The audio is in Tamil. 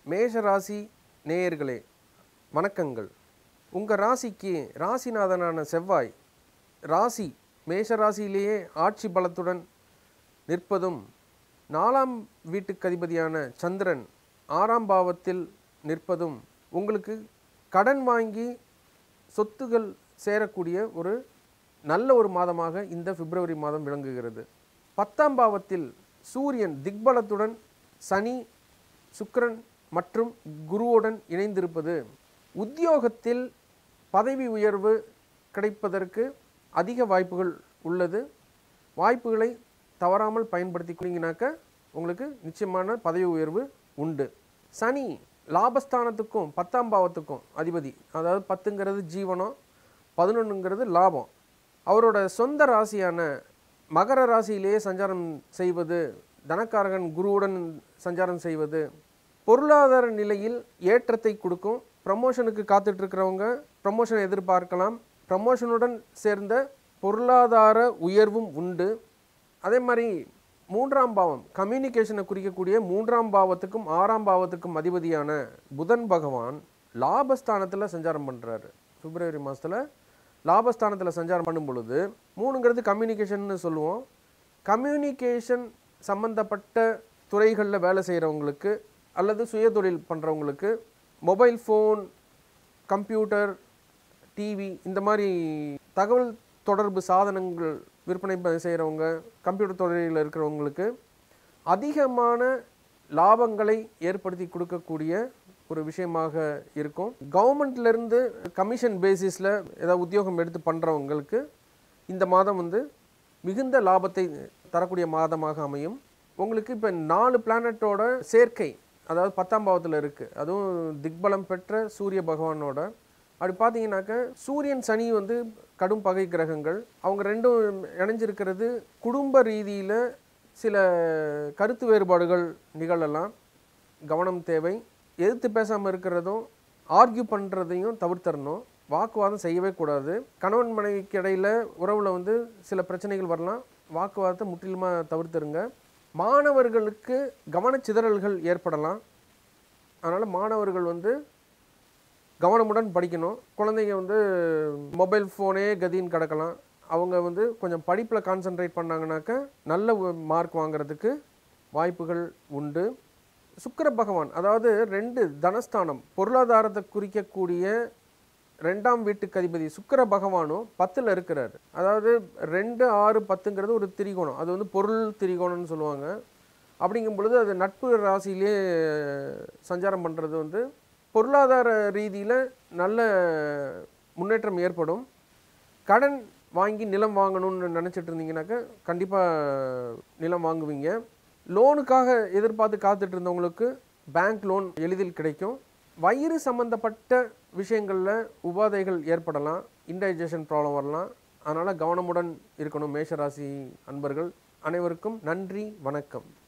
மேஷ ராசி நேயர்களே வணக்கங்கள் உங்கள் ராசிக்கு ராசிநாதனான செவ்வாய் ராசி மேஷ ராசியிலேயே ஆட்சி பலத்துடன் நிற்பதும் நாலாம் வீட்டுக்கு அதிபதியான சந்திரன் ஆறாம் பாவத்தில் நிற்பதும் உங்களுக்கு கடன் வாங்கி சொத்துகள் சேரக்கூடிய ஒரு நல்ல ஒரு மாதமாக இந்த பிப்ரவரி மாதம் விளங்குகிறது பத்தாம் பாவத்தில் சூரியன் திக்பலத்துடன் சனி சுக்கிரன் மற்றும் குருவுடன் இணைந்திருப்பது உத்தியோகத்தில் பதவி உயர்வு கிடைப்பதற்கு அதிக வாய்ப்புகள் உள்ளது வாய்ப்புகளை தவறாமல் பயன்படுத்திக்கிட்டீங்கனாக்க உங்களுக்கு நிச்சயமான பதவி உயர்வு உண்டு சனி லாபஸ்தானத்துக்கும் பத்தாம் பாவத்துக்கும் அதிபதி அதாவது பத்துங்கிறது ஜீவனம் பதினொன்றுங்கிறது லாபம் அவரோட சொந்த ராசியான மகர ராசியிலேயே சஞ்சாரம் செய்வது தனக்காரகன் குருவுடன் சஞ்சாரம் செய்வது பொருளாதார நிலையில் ஏற்றத்தை கொடுக்கும் ப்ரமோஷனுக்கு காத்துட்டு இருக்கிறவங்க ப்ரமோஷன் எதிர்பார்க்கலாம் ப்ரமோஷனுடன் சேர்ந்த பொருளாதார உயர்வும் உண்டு அதே மாதிரி மூன்றாம் பாவம் கம்யூனிகேஷனை குறிக்கக்கூடிய மூன்றாம் பாவத்துக்கும் ஆறாம் பாவத்துக்கும் அதிபதியான புதன் பகவான் லாபஸ்தானத்தில் சஞ்சாரம் பண்ணுறாரு பிப்ரவரி மாதத்தில் லாபஸ்தானத்தில் சஞ்சாரம் பண்ணும் பொழுது மூணுங்கிறது கம்யூனிகேஷன்னு சொல்லுவோம் கம்யூனிகேஷன் சம்பந்தப்பட்ட துறைகளில் வேலை செய்கிறவங்களுக்கு அல்லது சுயதொழில் பண்ணுறவங்களுக்கு மொபைல் ஃபோன் கம்ப்யூட்டர் டிவி இந்த மாதிரி தகவல் தொடர்பு சாதனங்கள் விற்பனை ப- செய்கிறவங்க கம்ப்யூட்டர் துறையில் இருக்கிறவங்களுக்கு அதிகமான லாபங்களை ஏற்படுத்தி கொடுக்கக்கூடிய ஒரு விஷயமாக இருக்கும் கவர்மெண்ட்ல இருந்து கமிஷன் பேசிஸில் ஏதாவது உத்தியோகம் எடுத்து பண்ணுறவங்களுக்கு இந்த மாதம் வந்து மிகுந்த லாபத்தை தரக்கூடிய மாதமாக அமையும் உங்களுக்கு இப்போ நாலு பிளானட்டோட சேர்க்கை அதாவது பத்தாம் பாவத்தில் இருக்குது அதுவும் திக்பலம் பெற்ற சூரிய பகவானோட அப்படி பார்த்தீங்கன்னாக்க சூரியன் சனி வந்து கடும் பகை கிரகங்கள் அவங்க ரெண்டும் இணைஞ்சிருக்கிறது குடும்ப ரீதியில் சில கருத்து வேறுபாடுகள் நிகழலாம் கவனம் தேவை எதிர்த்து பேசாமல் இருக்கிறதும் ஆர்கியூ பண்ணுறதையும் தவிர்த்தரணும் வாக்குவாதம் செய்யவே கூடாது கணவன் மனைவிக்கு இடையில உறவில் வந்து சில பிரச்சனைகள் வரலாம் வாக்குவாதத்தை முற்றிலுமாக தவிர்த்துருங்க மாணவர்களுக்கு கவனச்சிதறல்கள் ஏற்படலாம் அதனால் மாணவர்கள் வந்து கவனமுடன் படிக்கணும் குழந்தைங்க வந்து மொபைல் ஃபோனே கதின்னு கிடக்கலாம் அவங்க வந்து கொஞ்சம் படிப்பில் கான்சென்ட்ரேட் பண்ணாங்கனாக்க நல்ல மார்க் வாங்குறதுக்கு வாய்ப்புகள் உண்டு சுக்கிர பகவான் அதாவது ரெண்டு தனஸ்தானம் பொருளாதாரத்தை குறிக்கக்கூடிய ரெண்டாம் வீட்டுக்கு அதிபதி சுக்கிர பகவானும் பத்தில் இருக்கிறார் அதாவது ரெண்டு ஆறு பத்துங்கிறது ஒரு திரிகோணம் அது வந்து பொருள் திரிகோணம்னு சொல்லுவாங்க அப்படிங்கும் பொழுது அது நட்பு ராசியிலே சஞ்சாரம் பண்ணுறது வந்து பொருளாதார ரீதியில் நல்ல முன்னேற்றம் ஏற்படும் கடன் வாங்கி நிலம் வாங்கணும்னு நினச்சிட்டு இருந்தீங்கன்னாக்க கண்டிப்பாக நிலம் வாங்குவீங்க லோனுக்காக எதிர்பார்த்து காத்துட்டு இருந்தவங்களுக்கு பேங்க் லோன் எளிதில் கிடைக்கும் வயிறு சம்பந்தப்பட்ட விஷயங்களில் உபாதைகள் ஏற்படலாம் இன்டைஜஷன் ப்ராப்ளம் வரலாம் அதனால் கவனமுடன் இருக்கணும் மேஷராசி அன்பர்கள் அனைவருக்கும் நன்றி வணக்கம்